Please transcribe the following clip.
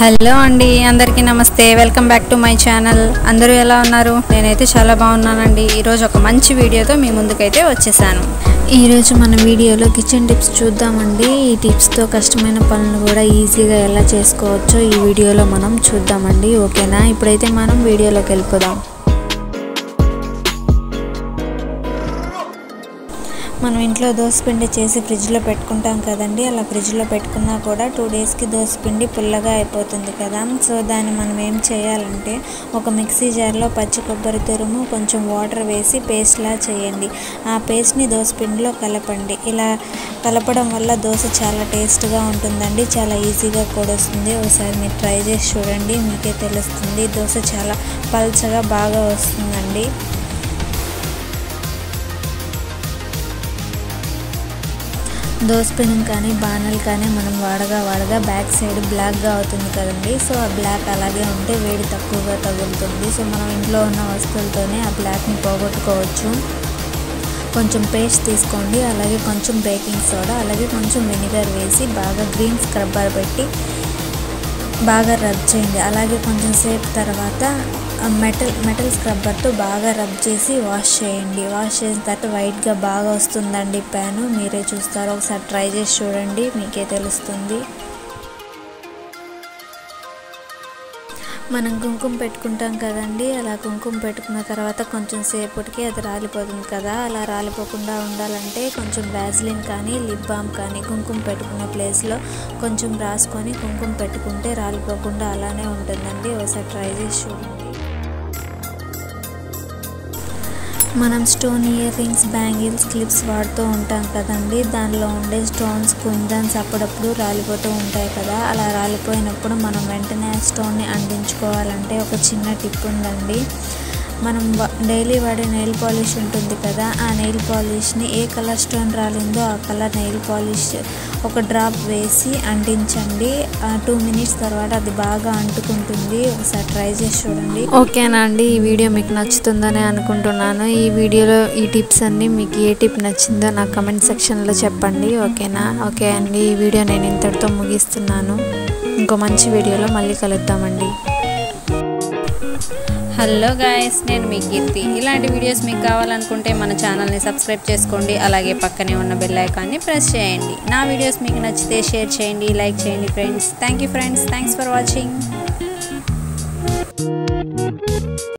hello అండి అందరికీ నమస్తే welcome back to my channel అందరూ ఎలా ఉన్నారు నేనైతే చాలా బాగున్నానండి ఈరోజు ఒక మంచి వీడియోతో మీ ముందుకైతే వచ్చేసాను ఈరోజు మన వీడియోలో కిచెన్ టిప్స్ చూద్దామండి ఈ టిప్స్తో కష్టమైన పనులు కూడా ఈజీగా ఎలా చేసుకోవచ్చో ఈ వీడియోలో మనం చూద్దామండి ఓకేనా ఇప్పుడైతే మనం వీడియోలోకి వెళ్ళిపోదాం మనం ఇంట్లో దోసపిండి చేసి ఫ్రిడ్జ్లో పెట్టుకుంటాం కదండి అలా ఫ్రిడ్జ్లో పెట్టుకున్నా కూడా టూ డేస్కి దోసపిండి పుల్లగా అయిపోతుంది కదా సో దాన్ని మనం ఏం చేయాలంటే ఒక మిక్సీ జార్లో పచ్చి కొబ్బరి తురుము కొంచెం వాటర్ వేసి పేస్ట్లా చేయండి ఆ పేస్ట్ని దోసపిండిలో కలపండి ఇలా కలపడం వల్ల దోశ చాలా టేస్ట్గా ఉంటుందండి చాలా ఈజీగా కూడా వస్తుంది ఒకసారి మీరు ట్రై చేసి చూడండి మీకే తెలుస్తుంది దోశ చాలా పల్చగా బాగా వస్తుందండి దోసపెనం కానీ బాణలు కానీ మనం వాడగా వాడగా బ్యాక్ సైడ్ బ్లాక్గా అవుతుంది కదండి సో ఆ బ్లాక్ అలాగే ఉంటే వేడి తక్కువగా తగులుతుంది సో మనం ఇంట్లో ఉన్న వస్తువులతోనే ఆ బ్లాక్ని పోగొట్టుకోవచ్చు కొంచెం పేస్ట్ తీసుకోండి అలాగే కొంచెం బేకింగ్ సోడా అలాగే కొంచెం వెనిగర్ వేసి బాగా గ్రీన్ స్క్రబ్బర్ పెట్టి బాగా రబ్ చేయండి అలాగే కొంచెం సేపు తర్వాత మెటల్ మెటల్ స్క్రబ్బర్తో బాగా రబ్ చేసి వాష్ చేయండి వాష్ చేసిన తర్వాత వైట్గా బాగా వస్తుందండి ప్యాను మీరే చూస్తారు ఒకసారి ట్రై చేసి చూడండి మీకే తెలుస్తుంది మనం కుంకుమ పెట్టుకుంటాం కదండి అలా కుంకుమ పెట్టుకున్న తర్వాత కొంచెం సేపటికి అది రాలిపోతుంది కదా అలా రాలిపోకుండా ఉండాలంటే కొంచెం వ్యాజ్లిన్ కానీ లిప్ బామ్ కానీ కుంకుమ పెట్టుకున్న ప్లేస్లో కొంచెం రాసుకొని కుంకుమ పెట్టుకుంటే రాలిపోకుండా అలానే ఉంటుందండి ఒకసారి ట్రై చేసి చూడండి మనం stone ear rings bangles clips వాడుతూ ఉంటాం కదండి దానిలో ఉండే స్టోన్స్ కుందన్స్ అప్పుడప్పుడు రాలిపోతూ ఉంటాయి కదా అలా రాలిపోయినప్పుడు మనం వెంటనే ఆ స్టోన్ని అందించుకోవాలంటే ఒక చిన్న టిప్ ఉందండి మనం డైలీ వాడే నెయిల్ పాలిష్ ఉంటుంది కదా ఆ నెయిల్ పాలిష్ని ఏ కలర్ స్టోన్ రాలిందో ఆ కలర్ నెయిల్ పాలిష్ ఒక డ్రాప్ వేసి అంటించండి టూ మినిట్స్ తర్వాత అది బాగా అంటుకుంటుంది ఒకసారి ట్రై చేసి చూడండి ఓకేనా అండి ఈ వీడియో మీకు నచ్చుతుందని అనుకుంటున్నాను ఈ వీడియోలో ఈ టిప్స్ అన్నీ మీకు ఏ టిప్ నచ్చిందో నా కమెంట్ సెక్షన్లో చెప్పండి ఓకేనా ఓకే అండి ఈ వీడియో నేను ఇంతటితో ముగిస్తున్నాను ఇంకో మంచి వీడియోలో మళ్ళీ కలుద్దామండి హలో గాయస్ నేను మీ కీర్తి ఇలాంటి వీడియోస్ మీకు కావాలనుకుంటే మన ఛానల్ని సబ్స్క్రైబ్ చేసుకోండి అలాగే పక్కనే ఉన్న బెల్ ఐకాన్ని ప్రెస్ చేయండి నా వీడియోస్ మీకు నచ్చితే షేర్ చేయండి లైక్ చేయండి friends thank you friends thanks for watching